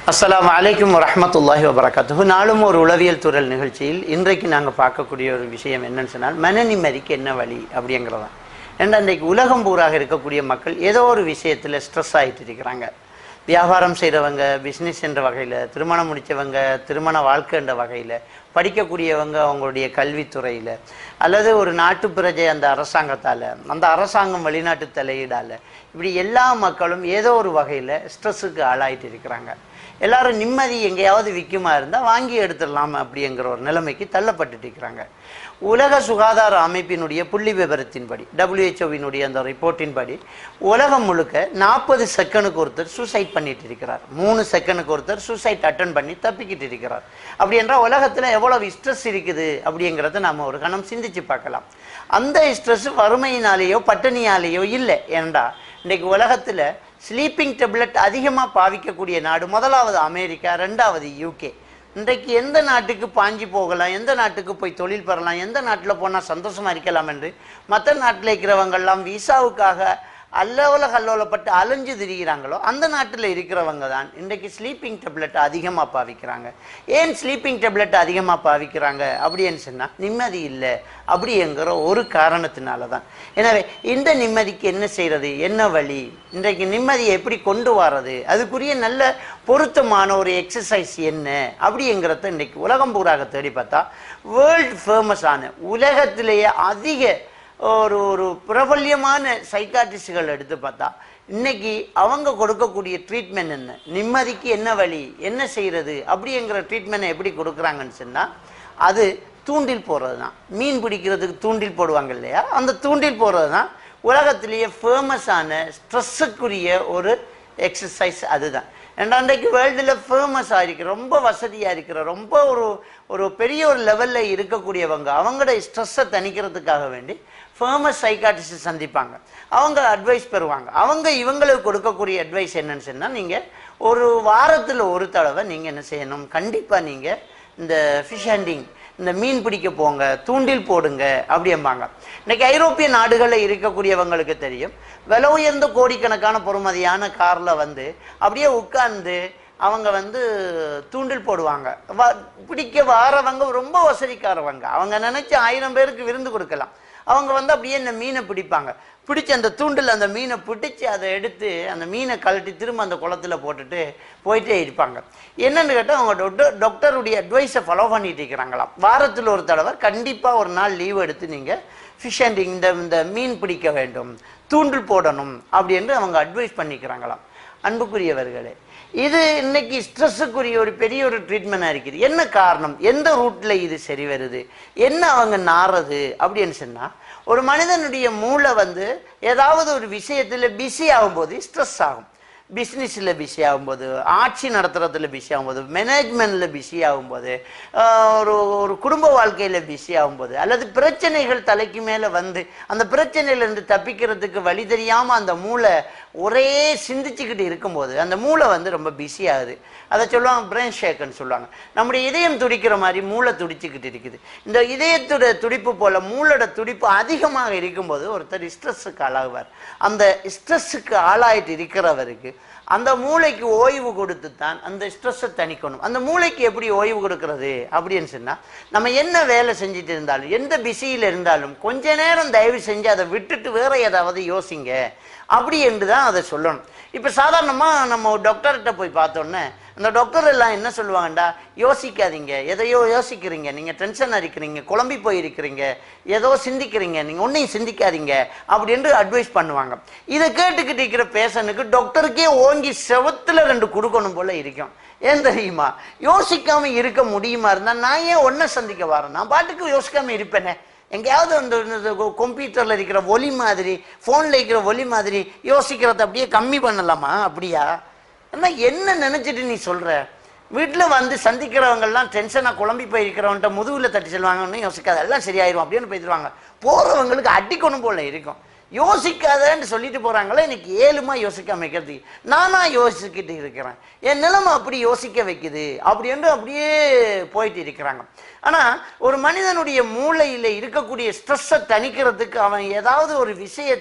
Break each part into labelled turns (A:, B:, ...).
A: அஸ்ஸலாமு அலைக்கும் வரஹ்மத்துல்லாஹி வபரகாத்துஹு நாளும் ஒரு உளவியல் துறல் நிகழ்ச்சியில் இன்றைக்கு நாங்கள் பார்க்கக்கூடிய ஒரு விஷயம் என்னன்னு சொன்னால் மன நிம்மதிக்கு என்ன வழி அப்படிங்கிறதான் ஏன்னா இன்றைக்கு உலகம் பூராக இருக்கக்கூடிய மக்கள் ஏதோ ஒரு விஷயத்தில் ஸ்ட்ரெஸ் ஆகிட்டு இருக்கிறாங்க வியாபாரம் செய்கிறவங்க பிஸ்னஸ் என்ற வகையில் திருமணம் முடித்தவங்க திருமண வாழ்க்கைன்ற வகையில் படிக்கக்கூடியவங்க அவங்களுடைய கல்வித்துறையில் அல்லது ஒரு நாட்டு பிரஜை அந்த அரசாங்கத்தால் அந்த அரசாங்கம் வெளிநாட்டு தலையீடால் இப்படி எல்லா மக்களும் ஏதோ ஒரு வகையில் ஸ்ட்ரெஸ்ஸுக்கு ஆளாயிட்டு இருக்கிறாங்க எல்லாரும் நிம்மதி எங்கேயாவது விற்குமா இருந்தால் வாங்கி எடுத்துடலாம் அப்படிங்கிற ஒரு நிலைமைக்கு தள்ளப்பட்டுட்டு இருக்கிறாங்க உலக சுகாதார அமைப்பினுடைய புள்ளி விவரத்தின்படி டபிள்யூஹெச்ஓவினுடைய அந்த ரிப்போர்ட்டின்படி உலகம் முழுக்க நாற்பது செகண்டுக்கு ஒருத்தர் சூசைட் பண்ணிட்டு இருக்கிறார் மூணு செகண்டுக்கு ஒருத்தர் சூசைட் அட்டன் பண்ணி தப்பிக்கிட்டு இருக்கிறார் அப்படி என்றால் உலகத்தில் எவ்வளவு ஸ்ட்ரெஸ் இருக்குது அப்படிங்கிறத நம்ம ஒரு கணம் சிந்திச்சு பார்க்கலாம் அந்த ஸ்ட்ரெஸ் வறுமையினாலேயோ பட்டினியாலேயோ இல்லை ஏன்டா இன்றைக்கு உலகத்தில் ஸ்லீப்பிங் டெப்லெட் அதிகமாக பாவிக்கக்கூடிய நாடு முதலாவது அமெரிக்கா ரெண்டாவது யூகே இன்றைக்கு எந்த நாட்டுக்கு பாஞ்சி போகலாம் எந்த நாட்டுக்கு போய் தொழில் பெறலாம் எந்த நாட்டில் போனால் சந்தோஷமாக இருக்கலாம் என்று மற்ற நாட்டில் இருக்கிறவங்கெல்லாம் விசாவுக்காக அல்லோல கல்லோலப்பட்டு அலைஞ்சு திரிகிறாங்களோ அந்த நாட்டில் இருக்கிறவங்க தான் இன்றைக்கு ஸ்லீப்பிங் டெப்லெட் அதிகமாக பாவிக்கிறாங்க ஏன் ஸ்லீப்பிங் டெப்லெட் அதிகமாக பாவிக்கிறாங்க அப்படின்னு சொன்னால் நிம்மதி இல்லை அப்படிங்கிற ஒரு காரணத்தினால தான் எனவே இந்த நிம்மதிக்கு என்ன செய்கிறது என்ன வழி இன்றைக்கு நிம்மதியை எப்படி கொண்டு வர்றது அதுக்குரிய நல்ல பொருத்தமான ஒரு எக்ஸசைஸ் என்ன அப்படிங்கிறத இன்றைக்கு உலகம் பூராக தேடி பார்த்தா வேர்ல்ட் ஃபேமஸான உலகத்திலேயே அதிக ஒரு ஒரு பிரபல்யமான சைக்காட்ரிஸ்டுகள் எடுத்து பார்த்தா இன்னைக்கு அவங்க கொடுக்கக்கூடிய ட்ரீட்மெண்ட் என்ன நிம்மதிக்கு என்ன வழி என்ன செய்யறது அப்படிங்கிற ட்ரீட்மெண்ட் எப்படி கொடுக்குறாங்கன்னு சொன்னால் அது தூண்டில் போடுறது தான் மீன் பிடிக்கிறதுக்கு தூண்டில் போடுவாங்க இல்லையா அந்த தூண்டில் போடுறது தான் உலகத்திலேயே ஃபேமஸான ஸ்ட்ரெஸ்ஸுக்குரிய ஒரு எக்ஸசைஸ் அதுதான் ரெண்டாண்டைக்கு வேர்ல்டில் ஃபேமஸாக இருக்கிற ரொம்ப வசதியாக இருக்கிற ரொம்ப ஒரு ஒரு பெரிய ஒரு லெவலில் இருக்கக்கூடியவங்க அவங்களோட ஸ்ட்ரெஸ்ஸை தணிக்கிறதுக்காக வேண்டி ஃபேமஸ் சைக்காட்டிஸ்ட் சந்திப்பாங்க அவங்க அட்வைஸ் பெறுவாங்க அவங்க இவங்களுக்கு கொடுக்கக்கூடிய அட்வைஸ் என்னன்னு சொன்னால் நீங்கள் ஒரு வாரத்தில் ஒரு தடவை நீங்கள் என்ன செய்யணும் கண்டிப்பாக நீங்கள் இந்த ஃபிஷ் ஹேண்டிங் இந்த மீன் பிடிக்க போங்க தூண்டில் போடுங்க அப்படிம்பாங்க இன்னைக்கு ஐரோப்பிய நாடுகளில் இருக்கக்கூடியவங்களுக்கு தெரியும் விலை உயர்ந்த கோடிக்கணக்கான பொறுமதியான காரில் வந்து அப்படியே உட்கார்ந்து அவங்க வந்து தூண்டில் போடுவாங்க வ பிடிக்க வாரவங்க ரொம்ப வசதிக்காரவங்க அவங்க நினைச்சு ஆயிரம் பேருக்கு விருந்து கொடுக்கலாம் அவங்க வந்து அப்படியே இந்த மீனை பிடிப்பாங்க பிடிச்சி அந்த தூண்டில் அந்த மீனை பிடிச்சி அதை எடுத்து அந்த மீனை கழட்டி திரும்ப அந்த குளத்துல போட்டுட்டு போயிட்டே இருப்பாங்க என்னன்னு கேட்டால் அவங்க டாக்டர் டாக்டருடைய அட்வைஸை ஃபாலோ பண்ணிட்டு இருக்கிறாங்களாம் வாரத்தில் ஒரு தடவை கண்டிப்பாக ஒரு நாள் லீவ் எடுத்து நீங்கள் ஃபிஷ் ஹேண்டிங் இந்த இந்த மீன் பிடிக்க வேண்டும் தூண்டில் போடணும் அப்படின்னு அவங்க அட்வைஸ் பண்ணிக்கிறாங்களாம் அன்புக்குரியவர்களே இது இன்னைக்கு ஸ்ட்ரெஸ்ஸுக்குரிய ஒரு பெரிய ஒரு ட்ரீட்மெண்ட்டாக இருக்குது என்ன காரணம் எந்த ரூட்டில் இது சரி வருது என்ன அவங்க நாடுறது அப்படின்னு சொன்னால் ஒரு மனிதனுடைய மூளை வந்து ஏதாவது ஒரு விஷயத்தில் பிஸி ஆகும்போது ஸ்ட்ரெஸ் ஆகும் பிஸ்னஸில் பிஸி ஆகும்போது ஆட்சி நடத்துறதுல பிஸி ஆகும்போது மேனேஜ்மெண்ட்டில் பிஸி ஆகும்போது ஆஹ், ஒரு ஒரு குடும்ப வாழ்க்கையில் பிஸி ஆகும்போது அல்லது பிரச்சனைகள் தலைக்கு மேலே வந்து அந்த பிரச்சனையிலேருந்து தப்பிக்கிறதுக்கு வழி தெரியாமல் அந்த மூளை ஒரே சிந்திச்சுக்கிட்டு இருக்கும்போது அந்த மூளை வந்து ரொம்ப பிஸி ஆகுது அதை சொல்லுவாங்க பிரெயின் ஷேக்குன்னு சொல்லுவாங்க நம்முடைய இதயம் துடிக்கிற மாதிரி மூளை துடிச்சுக்கிட்டு இருக்குது இந்த இதயத்தோட துடிப்பு போல மூளோட துடிப்பு அதிகமாக இருக்கும்போது ஒருத்தர் ஸ்ட்ரெஸ்ஸுக்கு ஆளாகுவார் அந்த ஸ்ட்ரெஸ்ஸுக்கு ஆளாயிட்டு இருக்கிறவருக்கு அந்த மூளைக்கு ஓய்வு கொடுத்து தான் அந்த ஸ்ட்ரெஸ்ஸை தணிக்கணும் அந்த மூளைக்கு எப்படி ஓய்வு கொடுக்கறது அப்படின்னு சொன்னால் நம்ம என்ன வேலை செஞ்சுட்டு இருந்தாலும் எந்த பிஸியில் இருந்தாலும் கொஞ்ச நேரம் தயவு செஞ்சு அதை விட்டுட்டு வேற ஏதாவது யோசிங்க அப்படி என்று தான் அதை சொல்லணும் இப்போ சாதாரணமாக நம்ம டாக்டர்கிட்ட போய் பார்த்தோன்னே அந்த டாக்டர் எல்லாம் என்ன சொல்லுவாங்கடா யோசிக்காதீங்க எதையோ யோசிக்கிறீங்க நீங்கள் டென்ஷன் இருக்கிறீங்க குழம்பி போயிருக்கிறீங்க ஏதோ சிந்திக்கிறீங்க நீங்கள் ஒன்றையும் சிந்திக்காதீங்க அப்படின்னு அட்வைஸ் பண்ணுவாங்க இதை கேட்டுக்கிட்டு இருக்கிற பேஷனுக்கு டாக்டருக்கே ஓங்கி செவத்துல ரெண்டு கொடுக்கணும் போல இருக்கும் ஏன் தெரியுமா யோசிக்காம இருக்க முடியுமா இருந்தா நான் ஏன் ஒன்றை சந்திக்க வரேன் நான் பாட்டுக்கு யோசிக்காம இருப்பேனே எங்கேயாவது அந்த கம்ப்யூட்டரில் இருக்கிற ஒலி மாதிரி ஃபோனில் இருக்கிற ஒலி மாதிரி யோசிக்கிறத அப்படியே கம்மி பண்ணலாமா அப்படியா ஆனால் என்ன நினச்சிட்டு நீ சொல்கிற வீட்டில் வந்து சந்திக்கிறவங்கெல்லாம் டென்ஷனாக குழம்பி போயிருக்கிறவன்ட்ட முதுகில் தட்டி செல்வாங்கன்னு யோசிக்காது எல்லாம் சரியாயிரும் அப்படின்னு போயிடுவாங்க போகிறவங்களுக்கு அடிக்கணும் போல இருக்கும் யோசிக்காதன்னு சொல்லிட்டு போறாங்களே இன்னைக்கு ஏழுமா யோசிக்காம வைக்கிறது நானா யோசிக்கிட்டு இருக்கிறேன் என் நிலைமை அப்படி யோசிக்க வைக்குது அப்படி என்று அப்படியே போயிட்டு இருக்கிறாங்க ஆனா ஒரு மனிதனுடைய மூளையில இருக்கக்கூடிய ஸ்ட்ரெஸ்ஸை தணிக்கிறதுக்கு அவன் ஏதாவது ஒரு விஷயத்தை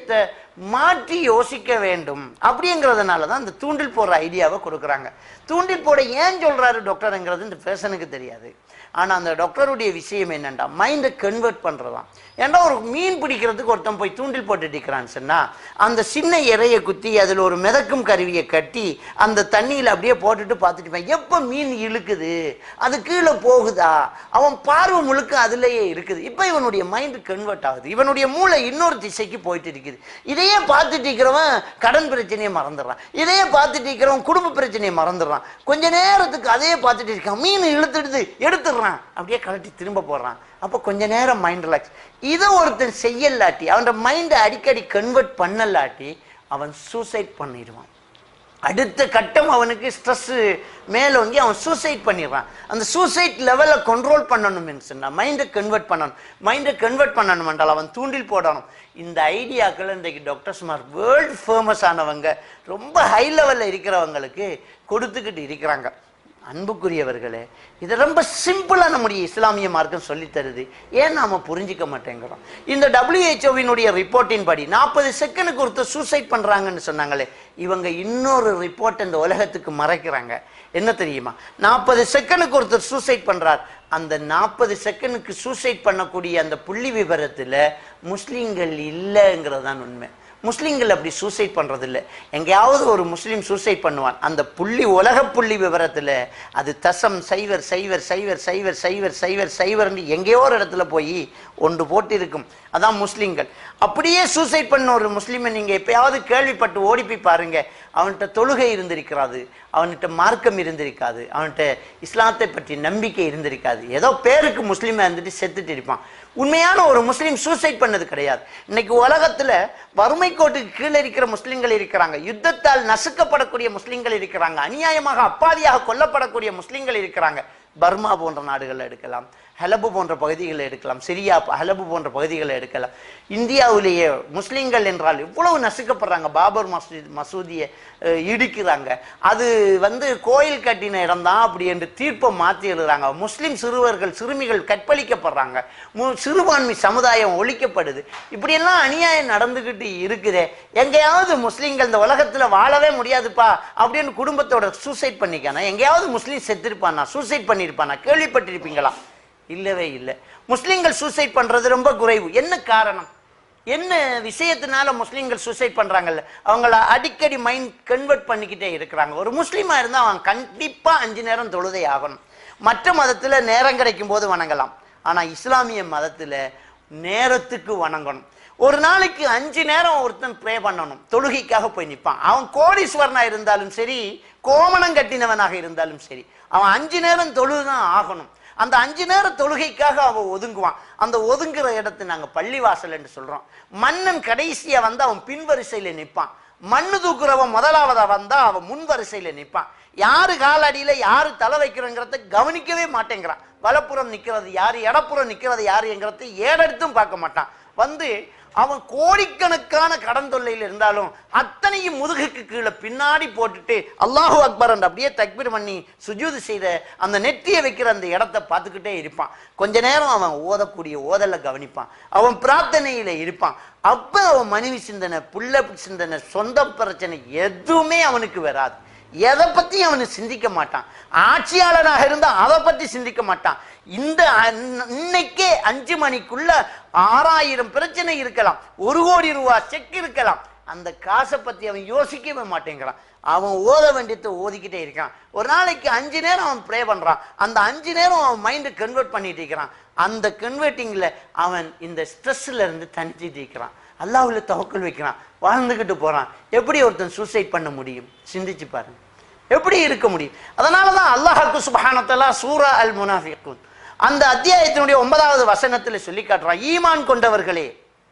A: மாற்றி யோசிக்க வேண்டும் அப்படிங்கிறதுனால தான் இந்த தூண்டில் போடுற ஐடியாவை கொடுக்குறாங்க தூண்டில் போட ஏன் சொல்றாரு டாக்டருங்கிறது இந்த பேஷனுக்கு தெரியாது ஆனா அந்த டாக்டருடைய விஷயம் என்னண்டா மைண்டை கன்வெர்ட் பண்றதாம் ஏன்டா ஒரு மீன் பிடிக்கிறதுக்கு ஒருத்தன் போய் தூண்டில் போட்டு அடிக்கிறான்னு சொன்னா அந்த சின்ன இறையை குத்தி அதுல ஒரு மிதக்கும் கருவியை கட்டி அந்த தண்ணியில அப்படியே போட்டுட்டு பார்த்துட்டு இருப்பான். எப்ப மீன் இழுக்குது அது கீழே போகுதா அவன் பார்வை முழுக்க அதுலயே இருக்குது இப்ப இவனுடைய மைண்ட் கன்வெர்ட் ஆகுது இவனுடைய மூளை இன்னொரு திசைக்கு போயிட்டு இருக்குது இதையே பார்த்துட்டு இருக்கிறவன் கடன் பிரச்சனையை மறந்துடுறான் இதையே பார்த்துட்டு இருக்கிறவன் குடும்ப பிரச்சனையை மறந்துடுறான் கொஞ்ச நேரத்துக்கு அதையே பார்த்துட்டு இருக்கான் மீன் இழுத்துடுது எடுத்துடுறான் அப்படியே கழட்டி திரும்ப போடுறான் அப்போ கொஞ்ச நேரம் மைண்ட் ரிலாக்ஸ் இதை ஒருத்தன் செய்யலாட்டி அவனோட மைண்டை அடிக்கடி கன்வெர்ட் பண்ணலாட்டி அவன் சூசைட் பண்ணிடுவான் அடுத்த கட்டம் அவனுக்கு ஸ்ட்ரெஸ் மேலோங்கி அவன் சூசைட் பண்ணிடுறான் அந்த சூசைட் லெவலை கண்ட்ரோல் பண்ணணும்னு சொன்னா மைண்டை கன்வெர்ட் பண்ணணும் மைண்டை கன்வெர்ட் பண்ணணும் என்றால் அவன் தூண்டில் போடணும் இந்த ஐடியாக்கள் இன்றைக்கு டாக்டர் சுமார் வேர்ல்டு ஃபேமஸ் ஆனவங்க ரொம்ப ஹை லெவலில் இருக்கிறவங்களுக்கு கொடுத்துக்கிட்டு இருக்கிறாங்க அன்புக்குரியவர்களே இது ரொம்ப சிம்பிளா நம்முடைய இஸ்லாமிய மார்க்கம் சொல்லித் தருது ஏன் நாம புரிஞ்சிக்க மாட்டேங்கிறோம் இந்த டபிள்யூஹெச்ஓவினுடைய ரிப்போர்ட்டின் படி நாற்பது செகண்டுக்கு ஒருத்தர் சூசைட் பண்றாங்கன்னு சொன்னாங்களே இவங்க இன்னொரு ரிப்போர்ட் இந்த உலகத்துக்கு மறைக்கிறாங்க என்ன தெரியுமா நாற்பது செகண்டுக்கு ஒருத்தர் சூசைட் பண்றார் அந்த நாற்பது செகண்டுக்கு சூசைட் பண்ணக்கூடிய அந்த புள்ளி விவரத்துல முஸ்லிம்கள் இல்லைங்கிறது தான் உண்மை முஸ்லிம்கள் அப்படி சூசைட் பண்றது இல்ல எங்கேயாவது ஒரு முஸ்லீம் சூசைட் பண்ணுவான் அந்த புள்ளி உலக புள்ளி விவரத்துல அது தசம் சைவர் சைவர் சைவர் சைவர் சைவர் சைவர் சைவர்னு எங்கேயோ ஒரு இடத்துல போய் ஒன்று போட்டு இருக்கும் அதான் முஸ்லிம்கள் அப்படியே சூசைட் பண்ண ஒரு முஸ்லீமை நீங்க எப்பயாவது கேள்விப்பட்டு ஓடி போய் பாருங்க அவன்கிட்ட தொழுகை இருந்திருக்கிறாது அவன்கிட்ட மார்க்கம் இருந்திருக்காது அவன்கிட்ட இஸ்லாத்தை பற்றி நம்பிக்கை இருந்திருக்காது ஏதோ பேருக்கு முஸ்லீமா இருந்துட்டு செத்துட்டு இருப்பான் உண்மையான ஒரு முஸ்லீம் சூசைட் பண்ணது கிடையாது இன்னைக்கு உலகத்துல வறுமை கோட்டுக்கு கீழே இருக்கிற முஸ்லிம்கள் இருக்கிறாங்க யுத்தத்தால் நசுக்கப்படக்கூடிய முஸ்லிம்கள் இருக்கிறாங்க அநியாயமாக அப்பாவியாக கொல்லப்படக்கூடிய முஸ்லிம்கள் இருக்கிறாங்க பர்மா போன்ற நாடுகளை எடுக்கலாம் ஹலபு போன்ற பகுதிகளை எடுக்கலாம் சிரியா ஹலபு போன்ற பகுதிகளை எடுக்கலாம் இந்தியாவிலேயே முஸ்லிம்கள் என்றால் இவ்வளவு நசுக்கப்படுறாங்க பாபர் மசூதி மசூதியை அஹ், இடிக்கிறாங்க அது வந்து கோயில் கட்டின இடம் தான் அப்படி என்று தீர்ப்பை மாற்றி எழுதுறாங்க முஸ்லிம் சிறுவர்கள் சிறுமிகள் கற்பழிக்கப்படுறாங்க மு- சிறுபான்மை சமுதாயம் ஒழிக்கப்படுது இப்படியெல்லாம் அநியாயம் நடந்துகிட்டு இருக்குதே எங்கேயாவது முஸ்லிம்கள் இந்த உலகத்துல வாழவே முடியாதுப்பா அப்படின்னு குடும்பத்தோட சூசைட் பண்ணிக்கானா எங்கேயாவது முஸ்லீம் செத்துருப்பானா சூசைட் பண்ணியிருப்பானா கேள்விப்பட்டிருப்பீங்களா இல்லவே இல்லை முஸ்லிம்கள் சூசைட் பண்றது ரொம்ப குறைவு என்ன காரணம் என்ன விஷயத்தினால முஸ்லிம்கள் சூசைட் பண்றாங்கல்ல அவங்கள அடிக்கடி மைண்ட் கன்வெர்ட் பண்ணிக்கிட்டே இருக்கிறாங்க ஒரு முஸ்லீமா இருந்தா அவன் கண்டிப்பா அஞ்சு நேரம் தொழுதை ஆகணும் மற்ற மதத்துல நேரம் கிடைக்கும் போது வணங்கலாம் ஆனா இஸ்லாமிய மதத்துல நேரத்துக்கு வணங்கணும் ஒரு நாளைக்கு அஞ்சு நேரம் ஒருத்தன் ப்ரே பண்ணணும் தொழுகைக்காக போய் நிற்பான் அவன் கோடீஸ்வரனா இருந்தாலும் சரி கோமணம் கட்டினவனாக இருந்தாலும் சரி அவன் அஞ்சு நேரம் தொழுதுதான் ஆகணும் அந்த அஞ்சு நேர தொழுகைக்காக அவன் ஒதுங்குவான் அந்த ஒதுங்குற இடத்தை நாங்க பள்ளிவாசல் என்று சொல்றோம் மன்னன் கடைசியா வந்து அவன் பின் வரிசையில நிற்பான் மண்ணு தூக்குறவன் முதலாவதா வந்தா அவன் முன் வரிசையில நிற்பான் யாரு காலடியில யாரு தலை வைக்கிறோங்கிறத கவனிக்கவே மாட்டேங்கிறான் வலப்புறம் நிக்கிறது யாரு இடப்புறம் நிக்கிறது யாருங்கிறத ஏடெடுத்தும் பார்க்க மாட்டான் வந்து அவன் கோடிக்கணக்கான கடன் தொல்லையில் இருந்தாலும் அத்தனையும் முதுகுக்கு கீழே பின்னாடி போட்டுட்டு அல்லாஹு அக்பர் அந்த அப்படியே தக்பீர் பண்ணி சுஜூது செய்த அந்த நெத்தியை வைக்கிற அந்த இடத்த பார்த்துக்கிட்டே இருப்பான் கொஞ்ச நேரம் அவன் ஓதக்கூடிய ஓதலை கவனிப்பான் அவன் பிரார்த்தனையில இருப்பான் அப்ப அவன் மனைவி சிந்தனை புள்ள சிந்தனை சொந்த பிரச்சனை எதுவுமே அவனுக்கு வராது எதை பத்தி அவனு சிந்திக்க மாட்டான் ஆட்சியாளனாக இருந்தா அதை பத்தி சிந்திக்க மாட்டான் இந்த அன்- இன்னைக்கே அஞ்சு மணிக்குள்ள ஆறாயிரம் பிரச்சனை இருக்கலாம் ஒரு கோடி ரூபாய் செக் இருக்கலாம் அந்த காசை பத்தி அவன் யோசிக்கவே மாட்டேங்கிறான் அவன் ஓத வேண்டியதை ஓதிக்கிட்டே இருக்கான் ஒரு நாளைக்கு அஞ்சு நேரம் அவன் ப்ரே பண்றான் அந்த அஞ்சு நேரம் அவன் மைண்டை கன்வெர்ட் பண்ணிட்டு இருக்கிறான் அந்த கன்வெர்ட்டிங்ல அவன் இந்த ஸ்ட்ரெஸ்ல இருந்து தனிச்சிட்டு இருக்கிறான் அல்லாஹ்வுல தவக்கல் வைக்கிறான் வாழ்ந்துகிட்டு போறான் எப்படி ஒருத்தன் சூசைட் பண்ண முடியும் சிந்திச்சு பாருங்க எப்படி இருக்க முடியும் அதனாலதான் அல்லாஹ்க்கு சுபஹானத்தலா சூரா அல் முனாஃபிகூன் அந்த அத்தியாயத்தினுடைய ஒன்பதாவது வசனத்துல சொல்லி காட்டுறான் ஈமான் கொண்டவர்களே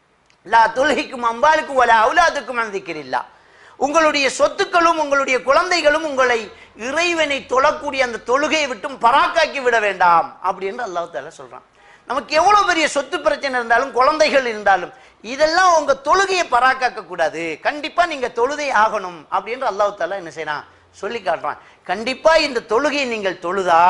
A: லா துல்ஹிக்கும் அம்பாலுக்கும் வல அவுலாதுக்கும் அந்திக்கிறில்லா உங்களுடைய சொத்துக்களும் உங்களுடைய குழந்தைகளும் உங்களை இறைவனை தொழக்கூடிய அந்த தொழுகையை விட்டும் பராக்காக்கி விட வேண்டாம் அப்படின்னு அல்லாஹ் தாலா சொல்றான் நமக்கு எவ்வளவு பெரிய சொத்து பிரச்சனை இருந்தாலும் குழந்தைகள் இருந்தாலும் இதெல்லாம் உங்க தொழுகையை பராக்காக்க கூடாது கண்டிப்பா நீங்க தொழுதை ஆகணும் அப்படின்னு அல்லாஹ் தாலா என்ன செய்யறான் சொல்லி காட்டுறான் கண்டிப்பா இந்த தொழுகையை நீங்கள் தொழுதால்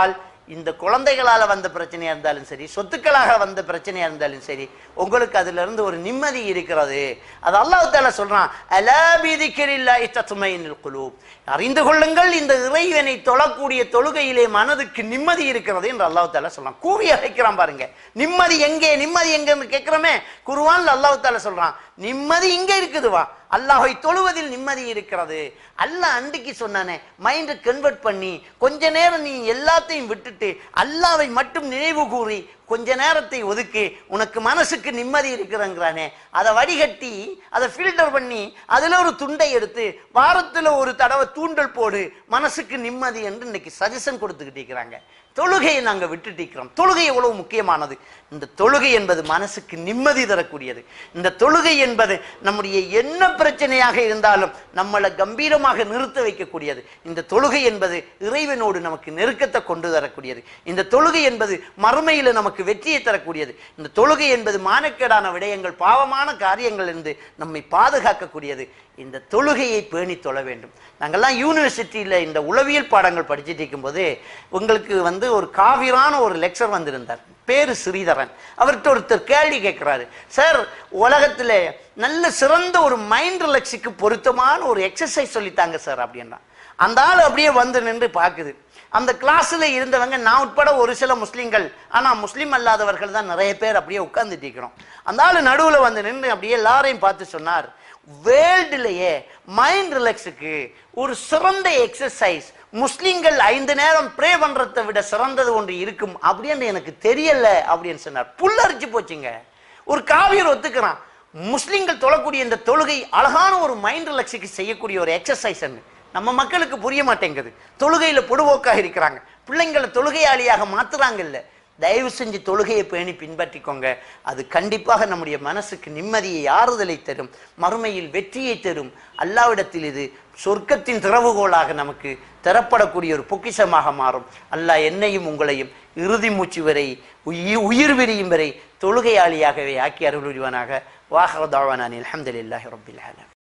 A: இந்த குழந்தைகளால வந்த பிரச்சனையா இருந்தாலும் சரி சொத்துக்களாக வந்த பிரச்சனையா இருந்தாலும் சரி உங்களுக்கு அதுல இருந்து ஒரு நிம்மதி இருக்கிறது அது அல்லாஹ் தாலா சொல்றான் அலா பிதிக்கிரில்லாஹி தத்மைனுல் குலூப் அறிந்து கொள்ளுங்கள் இந்த இறைவனை தொழக்கூடிய தொழுகையிலே மனதுக்கு நிம்மதி இருக்கிறது என்று அல்லாஹ் தாலா சொல்றான் கூவி அழைக்கிறான் பாருங்க நிம்மதி எங்கே நிம்மதி எங்கன்னு கேட்கிறோமே குருவான்ல அல்லாஹ் தாலா சொல்றான் நிம்மதி இங்க இருக்குது வா அல்லாஹை தொழுவதில் நிம்மதி இருக்கிறது அல்லாஹ் அன்றைக்கு சொன்னானே மைண்டை கன்வெர்ட் பண்ணி கொஞ்ச நேரம் நீ எல்லாத்தையும் விட்டுட்டு அல்லாவை மட்டும் நினைவு கூறி கொஞ்ச நேரத்தை ஒதுக்கி உனக்கு மனசுக்கு நிம்மதி இருக்கிறங்கிறானே அதை வடிகட்டி அதை ஃபில்டர் பண்ணி அதுல ஒரு துண்டை எடுத்து வாரத்துல ஒரு தடவை தூண்டல் போடு மனசுக்கு நிம்மதி என்று இன்னைக்கு சஜஷன் கொடுத்துக்கிட்டு இருக்கிறாங்க தொழுகையை நாங்க விட்டுட்டு இருக்கிறோம் தொழுகை எவ்வளவு முக்கியமானது இந்த தொழுகை என்பது மனசுக்கு நிம்மதி தரக்கூடியது இந்த தொழுகை என்பது நம்முடைய என்ன பிரச்சனையாக இருந்தாலும் நம்மளை கம்பீரமாக நிறுத்த வைக்கக்கூடியது இந்த தொழுகை என்பது இறைவனோடு நமக்கு நெருக்கத்தை கொண்டு தரக்கூடியது இந்த தொழுகை என்பது மறுமையில நமக்கு வெற்றியை தரக்கூடியது இந்த தொழுகை என்பது மானக்கேடான விடயங்கள் பாவமான காரியங்கள் இருந்து நம்மை பாதுகாக்கக்கூடியது இந்த தொழுகையை பேணி தொழ வேண்டும் நாங்கெல்லாம் யூனிவர்சிட்டியில இந்த உளவியல் பாடங்கள் படிச்சுட்டு இருக்கும்போது உங்களுக்கு வந்து ஒரு காவிரான ஒரு லெக்சர் வந்திருந்தார் பேரு ஸ்ரீதரன் அவர்கிட்ட ஒருத்தர் கேள்வி கேட்கிறாரு சார் உலகத்துல நல்ல சிறந்த ஒரு மைண்ட் ரிலாக்ஸுக்கு பொருத்தமான ஒரு எக்ஸசைஸ் சொல்லித்தாங்க சார் அப்படின்னா அந்த ஆள் அப்படியே வந்து நின்று பார்க்குது அந்த கிளாஸ்ல இருந்தவங்க நான் உட்பட ஒரு சில முஸ்லிம்கள் ஆனா முஸ்லிம் அல்லாதவர்கள் தான் நிறைய பேர் அப்படியே உட்கார்ந்துட்டு இருக்கிறோம் அந்த ஆள் நடுவுல வந்து நின்று அப்படியே எல்லாரையும் பார்த்து சொன்னார் வேர்ல்டுலயே மைண்ட் ரிலாக்ஸுக்கு ஒரு சிறந்த எக்ஸசைஸ் முஸ்லிம்கள் ஐந்து நேரம் ப்ரே பண்றதை விட சிறந்தது ஒன்று இருக்கும் அப்படின்னு எனக்கு தெரியல அப்படின்னு சொன்னார் புல்லரிச்சு போச்சுங்க ஒரு காவியர் ஒத்துக்கிறான் முஸ்லிம்கள் தொழக்கூடிய இந்த தொழுகை அழகான ஒரு மைண்ட் ரிலாக்ஸுக்கு செய்யக்கூடிய ஒரு எக்ஸசைஸ் நம்ம மக்களுக்கு புரிய மாட்டேங்குது தொழுகையில பொடுவோக்காக இருக்கிறாங்க பிள்ளைங்களை தொழுகையாளியாக மாத்துறாங்க இல்ல தயவு செஞ்சு தொழுகையை பேணி பின்பற்றிக்கோங்க அது கண்டிப்பாக நம்முடைய மனசுக்கு நிம்மதியை ஆறுதலை தரும் மறுமையில் வெற்றியை தரும் அல்லாவிடத்தில் இது சொர்க்கத்தின் திறவுகோலாக நமக்கு தரப்படக்கூடிய ஒரு பொக்கிஷமாக மாறும் அல்லாஹ் என்னையும் உங்களையும் இறுதி மூச்சு வரை உயி- உயிர் விரியும் வரை தொழுகையாளியாகவே ஆக்கி அருள் புரிவானாக வாஹர் தாவானான் அலமதுல்லாஹி ரபில் ஆலம்